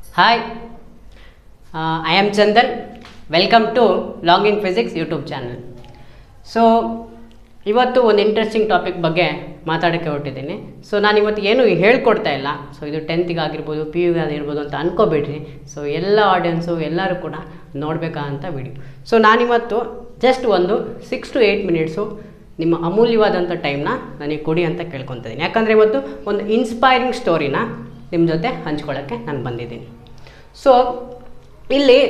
hi I am Chandan welcome to longing physics YouTube channel so ಇವತ್ತು ಒಂದು interesting topic ಬಗ್ಗೆ ಮಾತಾಡೋಕ್ಕೆ ಹೊರಟಿದ್ದೀನಿ ಸೊ ನಾನು ಇವತ್ತು ಏನು ಹೇಳ್ಕೊಡ್ತಾ ಇಲ್ಲ ಸೊ ಇದು ಟೆಂತಿಗೆ ಆಗಿರ್ಬೋದು ಪಿ ಯು ಆಗಿರ್ಬೋದು ಅಂತ ಅನ್ಕೋಬೇಡ್ರಿ ಸೊ ಎಲ್ಲ ಆಡಿಯನ್ಸು ಎಲ್ಲರೂ ಕೂಡ ನೋಡಬೇಕಾದಂಥ ವಿಡಿಯೋ ಸೊ ನಾನಿವತ್ತು ಜಸ್ಟ್ ಒಂದು ಸಿಕ್ಸ್ ಟು ಏಯ್ಟ್ ಮಿನಿಟ್ಸು ನಿಮ್ಮ ಅಮೂಲ್ಯವಾದಂಥ ಟೈಮ್ನ ನನಗೆ ಕೊಡಿ ಅಂತ ಕೇಳ್ಕೊತಿದ್ದೀನಿ ಯಾಕಂದರೆ ಇವತ್ತು ಒಂದು ಇನ್ಸ್ಪೈರಿಂಗ್ ಸ್ಟೋರಿನ ನಿಮ್ಮ ಜೊತೆ ಹಂಚ್ಕೊಳ್ಳೋಕ್ಕೆ ನಾನು ಬಂದಿದ್ದೀನಿ ಸೊ ಇಲ್ಲಿ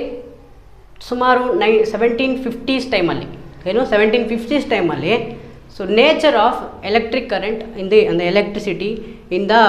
ಸುಮಾರು ನೈ ಸೆವೆಂಟೀನ್ ಫಿಫ್ಟೀಸ್ ಟೈಮಲ್ಲಿ ಏನು ಸೆವೆಂಟೀನ್ ಫಿಫ್ಟೀಸ್ ಟೈಮಲ್ಲಿ so nature of electric current in the ಅಂದರೆ ಎಲೆಕ್ಟ್ರಿಸಿಟಿ ಇನ್ ದ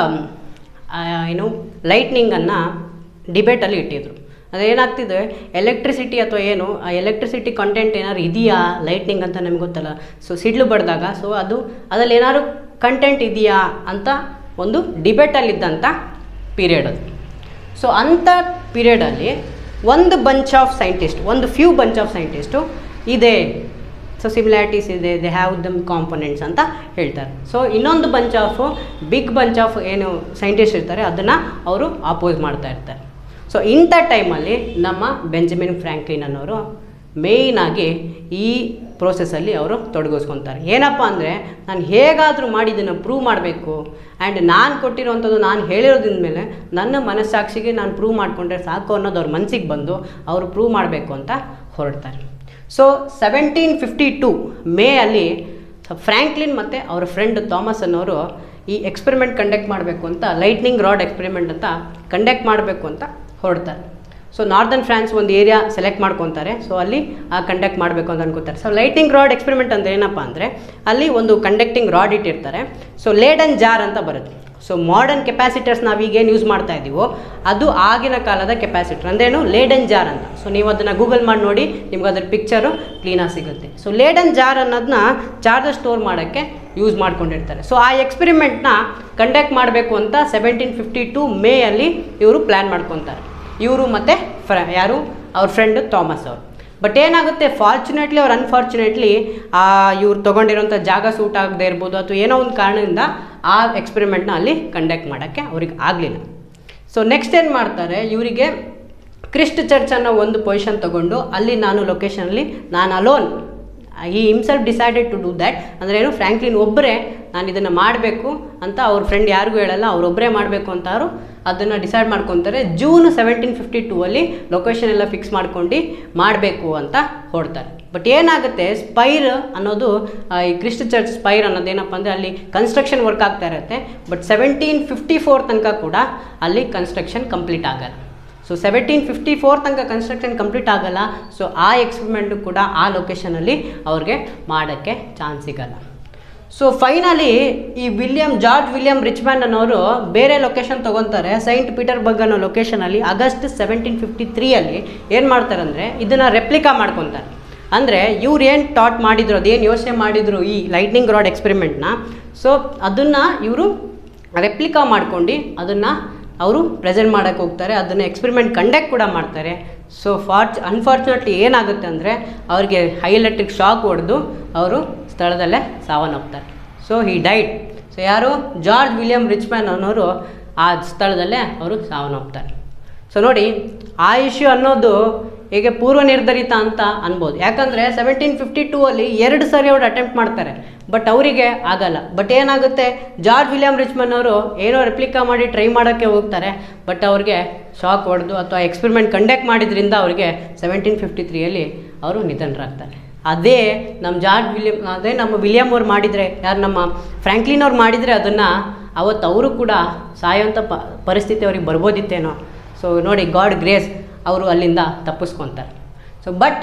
ಏನು ಲೈಟ್ನಿಂಗನ್ನು ಡಿಬೇಟಲ್ಲಿ ಇಟ್ಟಿದ್ರು ಅದೇನಾಗ್ತಿದೆ ಎಲೆಕ್ಟ್ರಿಸಿಟಿ ಅಥವಾ ಏನು ಆ ಎಲೆಕ್ಟ್ರಿಸಿಟಿ ಕಂಟೆಂಟ್ ಏನಾದ್ರು ಇದೆಯಾ ಲೈಟ್ನಿಂಗ್ ಅಂತ ನಮ್ಗೆ ಗೊತ್ತಲ್ಲ ಸೊ ಸಿಡ್ಲು ಬಡ್ದಾಗ ಸೊ ಅದು ಅದರಲ್ಲಿ ಏನಾದ್ರು ಕಂಟೆಂಟ್ ಇದೆಯಾ ಅಂತ ಒಂದು ಡಿಬೇಟಲ್ಲಿದ್ದಂಥ ಪೀರಿಯಡ್ ಅದು ಸೊ ಅಂಥ ಪೀರಿಯಡಲ್ಲಿ ಒಂದು ಬಂಚ್ ಆಫ್ ಸೈಂಟಿಸ್ಟ್ ಒಂದು ಫ್ಯೂ ಬಂಚ್ ಆಫ್ ಸೈಂಟಿಸ್ಟು ಇದೆ ಸೊ ಸಿಮಿಲ್ಯಾರಿಟೀಸ್ ಇದೆ ದೇ ಹ್ಯಾವ್ ದಮ್ ಕಾಂಪೊನೆಂಟ್ಸ್ ಅಂತ ಹೇಳ್ತಾರೆ ಸೊ ಇನ್ನೊಂದು bunch of big bunch of ಏನು ಸೈಂಟಿಸ್ಟ್ ಇರ್ತಾರೆ ಅದನ್ನು ಅವರು ಅಪೋಸ್ ಮಾಡ್ತಾ ಇರ್ತಾರೆ ಸೊ ಇಂಥ ಟೈಮಲ್ಲಿ ನಮ್ಮ ಬೆಂಜಮಿನ್ ಫ್ರ್ಯಾಂಕ್ಲಿನ್ ಅನ್ನೋರು ಮೇಯ್ನಾಗಿ ಈ ಪ್ರೋಸೆಸ್ಸಲ್ಲಿ ಅವರು ತೊಡಗಿಸ್ಕೊತಾರೆ ಏನಪ್ಪ ಅಂದರೆ ನಾನು ಹೇಗಾದರೂ ಮಾಡಿ ಇದನ್ನು ಪ್ರೂವ್ ಮಾಡಬೇಕು ಆ್ಯಂಡ್ ನಾನು ಕೊಟ್ಟಿರೋವಂಥದ್ದು ನಾನು ಹೇಳಿರೋದ್ರಿಂದ ಮೇಲೆ ನನ್ನ ಮನಸ್ಸಾಕ್ಷಿಗೆ ನಾನು ಪ್ರೂವ್ ಮಾಡಿಕೊಂಡ್ರೆ ಸಾಕು ಅನ್ನೋದು ಅವ್ರ ಮನಸ್ಸಿಗೆ ಬಂದು ಅವರು ಪ್ರೂವ್ ಮಾಡಬೇಕು ಅಂತ ಹೊರಡ್ತಾರೆ so seventeen fifty two May ಅಲ್ಲಿ ಫ್ರ್ಯಾಂಕ್ಲಿನ್ ಮತ್ತು ಅವ್ರ ಫ್ರೆಂಡ್ ಥಾಮಸ್ ಅನ್ನೋರು ಈ ಎಕ್ಸ್ಪೆರಿಮೆಂಟ್ ಕಂಡಕ್ಟ್ ಮಾಡಬೇಕು ಅಂತ ಲೈಟ್ನಿಂಗ್ ರಾಡ್ ಎಕ್ಸ್ಪೆರಿಮೆಂಟ್ ಅಂತ ಕಂಡಕ್ಟ್ ಮಾಡಬೇಕು ಅಂತ ಹೊರಡ್ತಾರೆ ಸೊ ನಾರ್ದನ್ ಫ್ರಾನ್ಸ್ ಒಂದು ಏರಿಯಾ ಸೆಲೆಕ್ಟ್ ಮಾಡ್ಕೊತಾರೆ ಸೊ ಅಲ್ಲಿ ಆ ಕಂಡಕ್ಟ್ ಮಾಡಬೇಕು ಅಂತ ಅನ್ಕೋತಾರೆ ಸೊ ಲೈಟಿಂಗ್ ರಾಡ್ ಎಕ್ಸ್ಪೆರಿಮೆಂಟ್ ಅಂದರೆ ಏನಪ್ಪ ಅಂದರೆ ಅಲ್ಲಿ ಒಂದು ಕಂಡಕ್ಟಿಂಗ್ ರಾಡ್ ಇಟ್ಟಿರ್ತಾರೆ ಸೊ ಲೇಡನ್ ಜಾರ್ ಅಂತ ಬರುತ್ತೆ ಸೊ ಮಾಡರ್ನ್ ಕೆಪಾಸಿಟರ್ಸ್ ನಾವೀಗೇನು ಯೂಸ್ ಮಾಡ್ತಾ ಇದ್ದೀವೋ ಅದು ಆಗಿನ ಕಾಲದ ಕೆಪಾಸಿಟರ್ ಅಂದ್ರೇನು ಲೇಡನ್ ಜಾರ್ ಅಂತ ಸೊ ನೀವು ಅದನ್ನು ಗೂಗಲ್ ಮಾಡಿ ನೋಡಿ ನಿಮ್ಗೆ ಅದ್ರ ಪಿಕ್ಚರು ಕ್ಲೀನಾಗಿ ಸಿಗುತ್ತೆ ಸೊ ಲೇಡನ್ ಜಾರ್ ಅನ್ನೋದನ್ನ ಚಾರ್ಜರ್ ಸ್ಟೋರ್ ಮಾಡೋಕ್ಕೆ ಯೂಸ್ ಮಾಡ್ಕೊಂಡಿರ್ತಾರೆ ಸೊ ಆ ಎಕ್ಸ್ಪೆರಿಮೆಂಟ್ನ ಕಂಡಕ್ಟ್ ಮಾಡಬೇಕು ಅಂತ ಸೆವೆಂಟೀನ್ ಫಿಫ್ಟಿ ಟು ಮೇ ಅಲ್ಲಿ ಇವರು ಪ್ಲ್ಯಾನ್ ಮಾಡ್ಕೊತಾರೆ ಇವರು ಮತ್ತು ಫ್ರ ಯಾರು ಅವ್ರ ಫ್ರೆಂಡ್ ಥಾಮಸ್ ಅವರು ಬಟ್ ಏನಾಗುತ್ತೆ ಫಾರ್ಚುನೇಟ್ಲಿ ಅವ್ರು ಅನ್ಫಾರ್ಚುನೇಟ್ಲಿ ಆ ಇವ್ರು ತೊಗೊಂಡಿರೋಂಥ ಜಾಗ ಸೂಟ್ ಆಗದೆ ಇರ್ಬೋದು ಅಥವಾ ಏನೋ ಒಂದು ಕಾರಣದಿಂದ ಆ ಎಕ್ಸ್ಪೆರಿಮೆಂಟ್ನ ಅಲ್ಲಿ ಕಂಡಕ್ಟ್ ಮಾಡೋಕ್ಕೆ ಅವ್ರಿಗೆ ಆಗಲಿಲ್ಲ ಸೊ ನೆಕ್ಸ್ಟ್ ಏನು ಮಾಡ್ತಾರೆ ಇವರಿಗೆ ಕ್ರಿಸ್ಟ್ ಚರ್ಚ್ ಅನ್ನೋ ಒಂದು ಪೊಸಿಷನ್ ತೊಗೊಂಡು ಅಲ್ಲಿ ನಾನು ಲೊಕೇಶನಲ್ಲಿ ನಾನು ಅಲೋನ್ ಈ himself decided to do that ಅಂದರೆ ಏನು ಫ್ರ್ಯಾಂಕ್ಲಿನ್ ಒಬ್ಬರೇ ನಾನು ಇದನ್ನು ಮಾಡಬೇಕು ಅಂತ ಅವ್ರ ಫ್ರೆಂಡ್ ಯಾರಿಗೂ ಹೇಳಲ್ಲ ಅವರೊಬ್ಬರೇ ಮಾಡಬೇಕು ಅಂತ ಅವರು ಅದನ್ನು ಡಿಸೈಡ್ ಮಾಡ್ಕೊತಾರೆ ಜೂನ್ ಸೆವೆಂಟೀನ್ ಫಿಫ್ಟಿ ಟೂ ಅಲ್ಲಿ ಲೊಕೇಶನ್ ಎಲ್ಲ ಫಿಕ್ಸ್ ಮಾಡ್ಕೊಂಡು ಮಾಡಬೇಕು ಅಂತ ಹೊಡ್ತಾರೆ ಬಟ್ ಏನಾಗುತ್ತೆ ಸ್ಪೈರ್ ಅನ್ನೋದು ಈ ಕ್ರಿಸ್ಟ್ ಚರ್ಚ್ ಸ್ಪೈರ್ ಅನ್ನೋದು ಏನಪ್ಪ ಅಂದರೆ ಅಲ್ಲಿ ಕನ್ಸ್ಟ್ರಕ್ಷನ್ ವರ್ಕ್ ಆಗ್ತಾ ಇರುತ್ತೆ ಬಟ್ ಸೆವೆಂಟೀನ್ ಫಿಫ್ಟಿ ಫೋರ್ ತನಕ ಕೂಡ ಅಲ್ಲಿ ಕನ್ಸ್ಟ್ರಕ್ಷನ್ ಕಂಪ್ಲೀಟ್ ಆಗಲ್ಲ ಸೊ ಸೆವೆಂಟೀನ್ ಫಿಫ್ಟಿ ಫೋರ್ ತನಕ ಕನ್ಸ್ಟ್ರಕ್ಷನ್ ಕಂಪ್ಲೀಟ್ ಆಗಲ್ಲ ಸೊ ಆ ಎಕ್ಸ್ಪೆರಿಮೆಂಟು ಕೂಡ ಆ ಲೊಕೇಶನಲ್ಲಿ ಅವ್ರಿಗೆ ಮಾಡೋಕ್ಕೆ ಚಾನ್ಸ್ ಸಿಗಲ್ಲ ಸೊ ಫೈನಲಿ ಈ ವಿಲಿಯಮ್ ಜಾರ್ಜ್ ವಿಲಿಯಮ್ ರಿಚ್ಮ್ಯಾನ್ ಅನ್ನೋರು ಬೇರೆ ಲೊಕೇಶನ್ ತೊಗೊತಾರೆ ಸೈಂಟ್ ಪೀಟರ್ಬರ್ಗ್ ಅನ್ನೋ ಲೊಕೇಶನಲ್ಲಿ ಆಗಸ್ಟ್ ಸೆವೆಂಟೀನ್ ಫಿಫ್ಟಿ ತ್ರೀಯಲ್ಲಿ ಏನು ಮಾಡ್ತಾರೆ ಅಂದರೆ ಇದನ್ನು ರೆಪ್ಲಿಕಾ ಮಾಡ್ಕೊತಾರೆ ಅಂದರೆ ಇವ್ರು ಏನು ಟಾಟ್ ಮಾಡಿದ್ರು ಅದೇನು ಯೋಚನೆ ಮಾಡಿದ್ರು ಈ ಲೈಟ್ನಿಂಗ್ ರಾಡ್ ಎಕ್ಸ್ಪೆರಿಮೆಂಟ್ನ ಸೊ ಅದನ್ನು ಇವರು ರೆಪ್ಲಿಕಾ ಮಾಡ್ಕೊಂಡು ಅದನ್ನು ಅವರು ಪ್ರೆಸೆಂಟ್ ಮಾಡೋಕ್ಕೆ ಹೋಗ್ತಾರೆ ಅದನ್ನು ಎಕ್ಸ್ಪೆರಿಮೆಂಟ್ ಕಂಡಕ್ಟ್ ಕೂಡ ಮಾಡ್ತಾರೆ ಸೊ ಫಾರ್ಚ್ ಅನ್ಫಾರ್ಚುನೇಟ್ಲಿ ಏನಾಗುತ್ತೆ ಅಂದರೆ ಅವ್ರಿಗೆ ಹೈ ಎಲೆಕ್ಟ್ರಿಕ್ ಶಾಕ್ ಹೊಡೆದು ಅವರು ಸ್ಥಳದಲ್ಲೇ ಸಾವನ್ನಪ್ತಾರೆ ಸೊ ಹಿ ಡೈಟ್ ಸೊ ಯಾರು ಜಾರ್ಜ್ ವಿಲಿಯಮ್ ರಿಚ್ಮ್ಯಾನ್ ಅನ್ನೋರು ಆ ಸ್ಥಳದಲ್ಲೇ ಅವರು ಸಾವನ್ನಪ್ತಾರೆ ಸೊ ನೋಡಿ ಆ ಇಶ್ಯೂ ಅನ್ನೋದು ಹೀಗೆ ಪೂರ್ವ ನಿರ್ಧರಿತ ಅಂತ ಅನ್ಬೋದು ಯಾಕಂದರೆ ಸೆವೆಂಟೀನ್ ಫಿಫ್ಟಿ ಟೂ ಅಲ್ಲಿ ಎರಡು ಸರಿ ಅವ್ರು ಅಟೆಂಪ್ಟ್ ಮಾಡ್ತಾರೆ ಬಟ್ ಅವರಿಗೆ ಆಗಲ್ಲ ಬಟ್ ಏನಾಗುತ್ತೆ ಜಾರ್ಜ್ ವಿಲಿಯಮ್ ರಿಚ್ಮನ್ ಅವರು ಏನೋ ರೆಪ್ಲಿಕಾ ಮಾಡಿ ಟ್ರೈ ಮಾಡೋಕ್ಕೆ ಹೋಗ್ತಾರೆ ಬಟ್ ಅವ್ರಿಗೆ ಶಾಕ್ ಹೊಡೆದು ಅಥವಾ ಎಕ್ಸ್ಪೆರಿಮೆಂಟ್ ಕಂಡಕ್ಟ್ ಮಾಡಿದ್ರಿಂದ ಅವರಿಗೆ ಸೆವೆಂಟೀನ್ ಫಿಫ್ಟಿ ತ್ರೀಯಲ್ಲಿ ಅವರು ನಿಧನರಾಗ್ತಾರೆ ಅದೇ ನಮ್ಮ ಜಾರ್ಜ್ ವಿಲಿಯಮ್ ಅದೇ ನಮ್ಮ ವಿಲಿಯಮ್ ಅವ್ರು ಮಾಡಿದರೆ ಯಾರು ನಮ್ಮ ಫ್ರ್ಯಾಂಕ್ಲಿನ್ ಅವ್ರು ಮಾಡಿದರೆ ಅದನ್ನು ಅವತ್ತು ಅವರು ಕೂಡ ಸಾಯೋಂಥ ಪ ಪರಿಸ್ಥಿತಿ ಅವ್ರಿಗೆ ಬರ್ಬೋದಿತ್ತೇನೋ ಸೊ ನೋಡಿ ಗಾಡ್ ಗ್ರೇಸ್ ಅವರು ಅಲ್ಲಿಂದ ತಪ್ಪಿಸ್ಕೊತಾರೆ ಸೊ ಬಟ್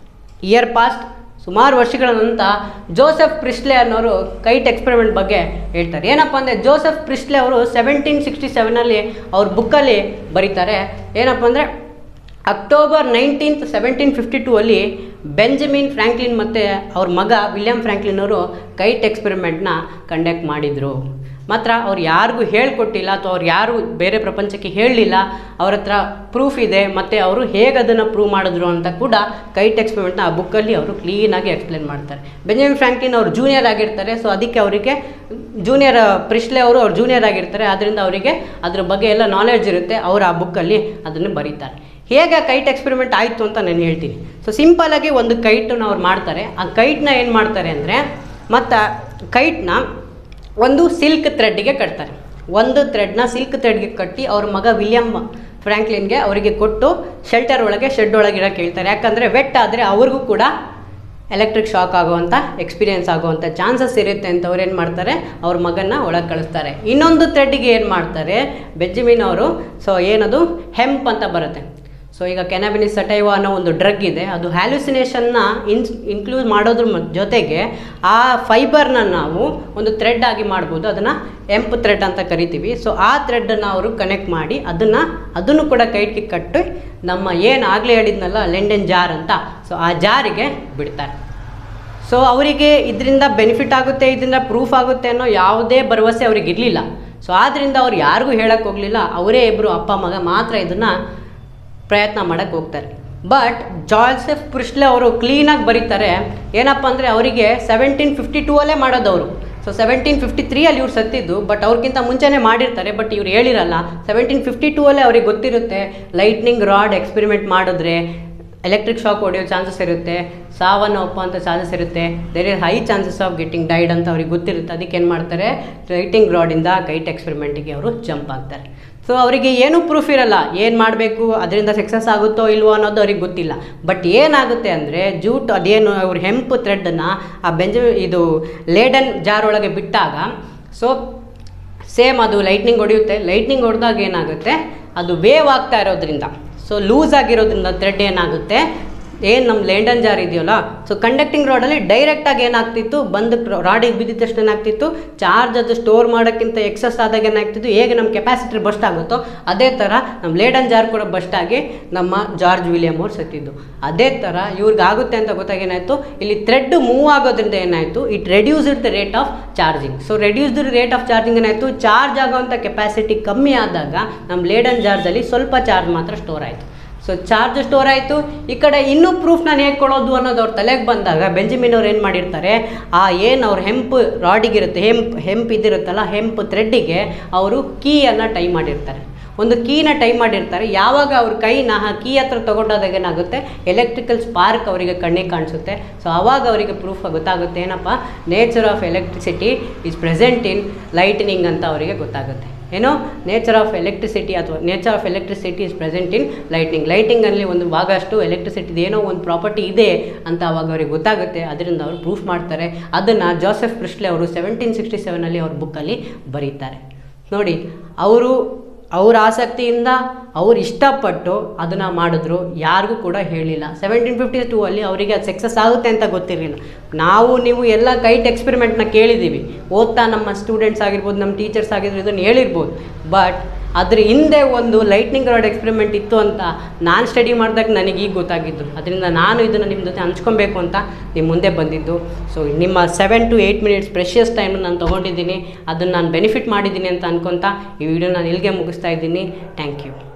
ಇಯರ್ ಪಾಸ್ಟ್ ಸುಮಾರು ವರ್ಷಗಳ ನಂತರ ಜೋಸೆಫ್ ಪ್ರಿಸ್ಲೆ ಅನ್ನೋರು ಕೈಟ್ ಎಕ್ಸ್ಪೆರಿಮೆಂಟ್ ಬಗ್ಗೆ ಹೇಳ್ತಾರೆ ಏನಪ್ಪ ಅಂದರೆ ಜೋಸೆಫ್ ಪ್ರಿಸ್ಲೆ ಅವರು ಸೆವೆಂಟೀನ್ ಸಿಕ್ಸ್ಟಿ ಸೆವೆನಲ್ಲಿ ಅವ್ರ ಬುಕ್ಕಲ್ಲಿ ಬರೀತಾರೆ ಏನಪ್ಪ ಅಂದರೆ October nineteenth seventeen fifty two ಅಲ್ಲಿ ಬೆಂಜಮಿನ್ ಫ್ರ್ಯಾಂಕ್ಲಿನ್ ಮತ್ತು ಅವ್ರ ಮಗ ವಿಲಿಯಮ್ ಫ್ರ್ಯಾಂಕ್ಲಿನ್ ಅವರು ಕೈಟ್ ಎಕ್ಸ್ಪೆರಿಮೆಂಟ್ನ ಕಂಡಕ್ಟ್ ಮಾಡಿದರು ಮಾತ್ರ ಅವ್ರು ಯಾರಿಗೂ ಹೇಳ್ಕೊಟ್ಟಿಲ್ಲ ಅಥವಾ ಅವ್ರು ಯಾರು ಬೇರೆ ಪ್ರಪಂಚಕ್ಕೆ ಹೇಳಲಿಲ್ಲ ಅವ್ರ ಹತ್ರ ಪ್ರೂಫ್ ಇದೆ ಮತ್ತು ಅವರು ಹೇಗೆ ಅದನ್ನು ಪ್ರೂವ್ ಮಾಡಿದ್ರು ಅಂತ ಕೂಡ ಕೈಟ್ ಎಕ್ಸ್ಪೆರಿಮೆಂಟ್ನ ಆ ಬುಕ್ಕಲ್ಲಿ ಅವರು ಕ್ಲೀನಾಗಿ ಎಕ್ಸ್ಪ್ಲೇನ್ ಮಾಡ್ತಾರೆ ಬೆಂಜಮಿನ್ ಫ್ರಾಂಕ್ಲಿನ್ ಅವರು ಜೂನಿಯರ್ ಆಗಿರ್ತಾರೆ ಸೊ ಅದಕ್ಕೆ ಅವರಿಗೆ ಜೂನಿಯರ್ ಪ್ರಿಸ್ಲೆ ಅವರು ಅವ್ರು ಜೂನಿಯರ್ ಆಗಿರ್ತಾರೆ ಆದ್ದರಿಂದ ಅವರಿಗೆ ಅದ್ರ ಬಗ್ಗೆ ಎಲ್ಲ ನಾಲೆಡ್ಜ್ ಇರುತ್ತೆ ಅವರು ಆ ಬುಕ್ಕಲ್ಲಿ ಅದನ್ನು ಬರೀತಾರೆ ಹೇಗೆ ಕೈಟ್ ಎಕ್ಸ್ಪೆರಿಮೆಂಟ್ ಆಯಿತು ಅಂತ ನಾನು ಹೇಳ್ತೀನಿ ಸೊ ಸಿಂಪಲಾಗಿ ಒಂದು ಕೈಟನ್ನು ಅವ್ರು ಮಾಡ್ತಾರೆ ಆ ಕೈಟ್ನ ಏನು ಮಾಡ್ತಾರೆ ಅಂದರೆ ಮತ್ತು ಕೈಟ್ನ ಒಂದು ಸಿಲ್ಕ್ ಥ್ರೆಡ್ಗೆ ಕಟ್ತಾರೆ ಒಂದು ಥ್ರೆಡ್ನ ಸಿಲ್ಕ್ ಥ್ರೆಡ್ಗೆ ಕಟ್ಟಿ ಅವ್ರ ಮಗ ವಿಲಿಯಮ್ ಫ್ರ್ಯಾಂಕ್ಲಿನ್ಗೆ ಅವರಿಗೆ ಕೊಟ್ಟು ಶೆಲ್ಟರ್ ಒಳಗೆ ಶೆಡ್ ಒಳಗೆ ಇರೋಕ್ಕೆ ಹೇಳ್ತಾರೆ ಯಾಕಂದರೆ ವೆಟ್ ಆದರೆ ಅವ್ರಿಗೂ ಕೂಡ ಎಲೆಕ್ಟ್ರಿಕ್ ಶಾಕ್ ಆಗುವಂಥ ಎಕ್ಸ್ಪೀರಿಯೆನ್ಸ್ ಆಗುವಂಥ ಚಾನ್ಸಸ್ ಇರುತ್ತೆ ಅಂತ ಅವ್ರು ಏನು ಮಾಡ್ತಾರೆ ಅವ್ರ ಮಗನ್ನ ಒಳಗೆ ಕಳಿಸ್ತಾರೆ ಇನ್ನೊಂದು ಥ್ರೆಡ್ಗೆ ಏನು ಮಾಡ್ತಾರೆ ಬೆಜ್ಜಿಮಿನ್ ಅವರು ಸೊ ಏನದು ಹೆಂಪ್ ಅಂತ ಬರುತ್ತೆ ಸೊ ಈಗ ಕೆನಬಿನಿಸ್ ಸಟೈವ ಅನ್ನೋ ಒಂದು ಡ್ರಗ್ ಇದೆ ಅದು ಹ್ಯಾಲ್ಯುಸಿನೇಷನ್ನ ಇನ್ಸ್ ಇನ್ಕ್ಲೂಡ್ ಮಾಡೋದ್ರ ಮ- ಜೊತೆಗೆ ಆ ಫೈಬರ್ನ ನಾವು ಒಂದು ಥ್ರೆಡ್ ಆಗಿ ಮಾಡ್ಬೋದು ಅದನ್ನು ಎಂಪ್ ಥ್ರೆಡ್ ಅಂತ ಕರಿತೀವಿ ಸೊ ಆ ಥ್ರೆಡ್ಡನ್ನು ಅವರು ಕನೆಕ್ಟ್ ಮಾಡಿ ಅದನ್ನು ಅದನ್ನು ಕೂಡ ಕೈಟ್ಗೆ ಕಟ್ಟಿ ನಮ್ಮ ಏನು ಆಗಲೇ ಹೇಳಿದ್ನಲ್ಲ ಲೆಂಡನ್ ಜಾರ್ ಅಂತ ಸೊ ಆ ಜಾರಿಗೆ ಬಿಡ್ತಾರೆ ಸೊ ಅವರಿಗೆ ಇದರಿಂದ ಬೆನಿಫಿಟ್ ಆಗುತ್ತೆ ಇದರಿಂದ ಪ್ರೂಫ್ ಆಗುತ್ತೆ ಅನ್ನೋ ಯಾವುದೇ ಭರವಸೆ ಅವ್ರಿಗೆ ಇರಲಿಲ್ಲ ಸೊ ಆದ್ದರಿಂದ ಅವ್ರು ಯಾರಿಗೂ ಹೇಳಕ್ಕೆ ಹೋಗಲಿಲ್ಲ ಅವರೇ ಇಬ್ಬರು ಅಪ್ಪ ಮಗ ಮಾತ್ರ ಇದನ್ನು ಪ್ರಯತ್ನ ಮಾಡೋಕ್ಕೆ ಹೋಗ್ತಾರೆ ಬಟ್ ಜಾಲ್ಸೆಫ್ ಪ್ರಿಸ್ಲೆ ಅವರು ಕ್ಲೀನಾಗಿ ಬರೀತಾರೆ ಏನಪ್ಪ ಅಂದರೆ ಅವರಿಗೆ ಸೆವೆಂಟೀನ್ ಫಿಫ್ಟಿ ಟೂ ಅಲ್ಲೇ ಮಾಡೋದವರು ಸೊ ಸೆವೆಂಟೀನ್ ಫಿಫ್ಟಿ ತ್ರೀಯಲ್ಲಿ ಇವ್ರು ಸತ್ತಿದ್ದು ಬಟ್ ಅವ್ರಿಗಿಂತ ಮುಂಚೆನೇ ಮಾಡಿರ್ತಾರೆ ಬಟ್ ಇವ್ರು ಹೇಳಿರಲ್ಲ ಸೆವೆಂಟೀನ್ ಫಿಫ್ಟಿ ಟೂ ಅಲ್ಲೇ ಅವ್ರಿಗೆ ಗೊತ್ತಿರುತ್ತೆ ಲೈಟ್ನಿಂಗ್ ರಾಡ್ ಎಕ್ಸ್ಪೆರಿಮೆಂಟ್ ಮಾಡಿದ್ರೆ ಎಲೆಕ್ಟ್ರಿಕ್ ಶಾಕ್ ಹೊಡೆಯೋ ಚಾನ್ಸಸ್ ಇರುತ್ತೆ ಸಾವನ್ನು ಒಪ್ಪುವಂಥ ಚಾನ್ಸಸ್ ಇರುತ್ತೆ there is high chances of getting died ಅಂತ ಅವ್ರಿಗೆ ಗೊತ್ತಿರುತ್ತೆ ಅದಕ್ಕೆ ಏನು ಮಾಡ್ತಾರೆ ಲೈಟಿಂಗ್ ರಾಡಿಂದ ಕೈಟ್ ಎಕ್ಸ್ಪೆರಿಮೆಂಟಿಗೆ ಅವರು ಜಂಪ್ ಆಗ್ತಾರೆ ಸೊ ಅವರಿಗೆ ಏನೂ ಪ್ರೂಫ್ ಇರಲ್ಲ ಏನು ಮಾಡಬೇಕು ಅದರಿಂದ ಸಕ್ಸಸ್ ಆಗುತ್ತೋ ಇಲ್ವೋ ಅನ್ನೋದು ಅವ್ರಿಗೆ ಗೊತ್ತಿಲ್ಲ ಬಟ್ ಏನಾಗುತ್ತೆ ಅಂದರೆ ಜೂಟ್ ಅದೇನು ಅವ್ರ ಹೆಂಪ್ ಥ್ರೆಡ್ಡನ್ನು ಆ ಬೆಂಜ ಇದು ಲೇಡನ್ ಜಾರ್ ಒಳಗೆ ಬಿಟ್ಟಾಗ ಸೊ ಸೇಮ್ ಅದು ಲೈಟ್ನಿಂಗ್ ಹೊಡೆಯುತ್ತೆ ಲೈಟ್ನಿಂಗ್ ಹೊಡೆದಾಗ ಏನಾಗುತ್ತೆ ಅದು ವೇವ್ ಆಗ್ತಾ ಇರೋದ್ರಿಂದ ಸೊ ಲೂಸ್ ಆಗಿರೋದ್ರಿಂದ ಥ್ರೆಡ್ ಏನಾಗುತ್ತೆ ಏನು ನಮ್ಮ ಲೇಂಡನ್ ಜಾರ್ ಇದೆಯಲ್ಲ ಸೊ ಕಂಡಕ್ಟಿಂಗ್ ರಾಡಲ್ಲಿ ಡೈರೆಕ್ಟಾಗಿ ಏನಾಗ್ತಿತ್ತು ಬಂದು ರಾಡಿಗೆ ಬಿದ್ದಿದ ತಕ್ಷಣ ಏನಾಗ್ತಿತ್ತು ಚಾರ್ಜ್ ಅದು ಸ್ಟೋರ್ ಮಾಡೋಕ್ಕಿಂತ ಎಕ್ಸಸ್ ಆದಾಗ ಏನಾಗ್ತಿತ್ತು ಹೇಗೆ ನಮ್ಮ ಕೆಪಾಸಿಟರ್ ಬಸ್ಟ್ ಆಗುತ್ತೋ ಅದೇ ಥರ ನಮ್ಮ ಲೇಡನ್ ಜಾರ್ ಕೂಡ ಬಸ್ಟ್ ಆಗಿ ನಮ್ಮ ಜಾರ್ಜ್ ವಿಲಿಯಮ್ ಅವ್ರು ಸತ್ತಿದ್ದು ಅದೇ ಥರ ಇವ್ರಿಗೆ ಆಗುತ್ತೆ ಅಂತ ಗೊತ್ತಾಗ ಏನಾಯಿತು ಇಲ್ಲಿ ಥ್ರೆಡ್ ಮೂವ್ ಆಗೋದ್ರಿಂದ ಏನಾಯಿತು it reduced the rate of charging so reduced rate of charging ಏನಾಯಿತು ಚಾರ್ಜ್ ಆಗೋವಂಥ ಕೆಪಾಸಿಟಿ ಕಮ್ಮಿ ಆದಾಗ ನಮ್ಮ ಲೇಡನ್ ಜಾರ್ಜಲ್ಲಿ ಸ್ವಲ್ಪ ಚಾರ್ಜ್ ಮಾತ್ರ ಸ್ಟೋರ್ ಆಯಿತು ಸೊ ಚಾರ್ಜ್ ಸ್ಟೋರ್ ಆಯಿತು ಈ ಕಡೆ ಇನ್ನೂ ಪ್ರೂಫ್ ನಾನು ಹೇಗೆ ಕೊಡೋದು ಅನ್ನೋದು ಅವ್ರ ತಲೆಗೆ ಬಂದಾಗ ಬೆಂಜಮಿನ್ ಅವ್ರು ಏನು ಮಾಡಿರ್ತಾರೆ ಆ ಏನು ಅವ್ರ ಹೆಂಪ್ ರಾಡಿಗಿರುತ್ತೆ ಹೆಂಪ್ ಹೆಂಪ್ ಇದಿರುತ್ತಲ್ಲ ಹೆಂಪ್ ಥ್ರೆಡ್ಡಿಗೆ ಅವರು ಕೀಯನ್ನು ಟೈ ಮಾಡಿರ್ತಾರೆ ಒಂದು ಕೀನ ಟೈ ಮಾಡಿರ್ತಾರೆ ಯಾವಾಗ ಅವ್ರ ಕೈನ ಆ ಕೀ ಹತ್ರ ತೊಗೊಂಡಾದಾಗ ಏನಾಗುತ್ತೆ ಎಲೆಕ್ಟ್ರಿಕಲ್ ಸ್ಪಾರ್ಕ್ ಅವರಿಗೆ ಕಣ್ಣಿಗೆ ಕಾಣಿಸುತ್ತೆ ಸೊ ಆವಾಗ ಅವರಿಗೆ ಪ್ರೂಫ್ ಗೊತ್ತಾಗುತ್ತೆ ಏನಪ್ಪ nature of electricity is present in lightning ಅಂತ ಅವರಿಗೆ ಗೊತ್ತಾಗುತ್ತೆ ಏನೋ ನೇಚರ್ ಆಫ್ ಎಲೆಕ್ಟ್ರಿಸಿಟಿ ಅಥವಾ nature of electricity is present in lightning ಲೈಟಿಂಗಲ್ಲಿ ಒಂದು ಭಾಗ ಅಷ್ಟು ಎಲೆಕ್ಟ್ರಿಸಿಟಿದು ಏನೋ ಒಂದು ಪ್ರಾಪರ್ಟಿ ಇದೆ ಅಂತ ಅವಾಗ ಅವ್ರಿಗೆ ಗೊತ್ತಾಗುತ್ತೆ ಅದರಿಂದ ಅವರು ಪ್ರೂಫ್ ಮಾಡ್ತಾರೆ ಅದನ್ನು ಜೋಸೆಫ್ ಪ್ರಿಸ್ಲೆ ಅವರು ಸೆವೆಂಟೀನ್ ಸಿಕ್ಸ್ಟಿ ಸೆವೆನಲ್ಲಿ ಅವ್ರ ಬುಕ್ಕಲ್ಲಿ ಬರೀತಾರೆ ನೋಡಿ ಅವರು ಅವ್ರ ಆಸಕ್ತಿಯಿಂದ ಅವ್ರು ಇಷ್ಟಪಟ್ಟು ಅದನ್ನು ಮಾಡಿದ್ರು ಯಾರಿಗೂ ಕೂಡ ಹೇಳಿಲ್ಲ ಸೆವೆಂಟೀನ್ ಫಿಫ್ಟಿ ಟೂ ಅಲ್ಲಿ ಅವರಿಗೆ ಅದು ಸಕ್ಸಸ್ ಆಗುತ್ತೆ ಅಂತ ಗೊತ್ತಿರಲಿಲ್ಲ ನಾವು ನೀವು ಎಲ್ಲ ಕೈಟ್ ಎಕ್ಸ್ಪೆರಿಮೆಂಟ್ನ ಕೇಳಿದ್ದೀವಿ ಓದ್ತಾ ನಮ್ಮ ಸ್ಟೂಡೆಂಟ್ಸ್ ಆಗಿರ್ಬೋದು ನಮ್ಮ ಟೀಚರ್ಸ್ ಆಗಿರ್ಬೋದು ಇದನ್ನು ಹೇಳಿರ್ಬೋದು ಬಟ್ ಅದ್ರ ಹಿಂದೆ ಒಂದು ಲೈಟ್ನಿಂಗ್ ರಾಡ್ ಎಕ್ಸ್ಪೆರಿಮೆಂಟ್ ಇತ್ತು ಅಂತ ನಾನು ಸ್ಟಡಿ ಮಾಡಿದಾಗ ನನಗೆ ಈಗ ಗೊತ್ತಾಗಿದ್ದು ಅದರಿಂದ ನಾನು ಇದನ್ನು ನಿಮ್ಮ ಜೊತೆ ಹಂಚ್ಕೊಬೇಕು ಅಂತ ನಿಮ್ಮ ಮುಂದೆ ಬಂದಿದ್ದು ಸೊ ನಿಮ್ಮ seven to eight minutes precious time ನಾನು ತೊಗೊಂಡಿದ್ದೀನಿ ಅದನ್ನು ನಾನು ಬೆನಿಫಿಟ್ ಮಾಡಿದ್ದೀನಿ ಅಂತ ಅನ್ಕೊತಾ ಈ ವಿಡಿಯೋ ನಾನು ಇಲ್ಲಿಗೆ ಮುಗಿಸ್ತಾ ಇದ್ದೀನಿ ಥ್ಯಾಂಕ್ ಯು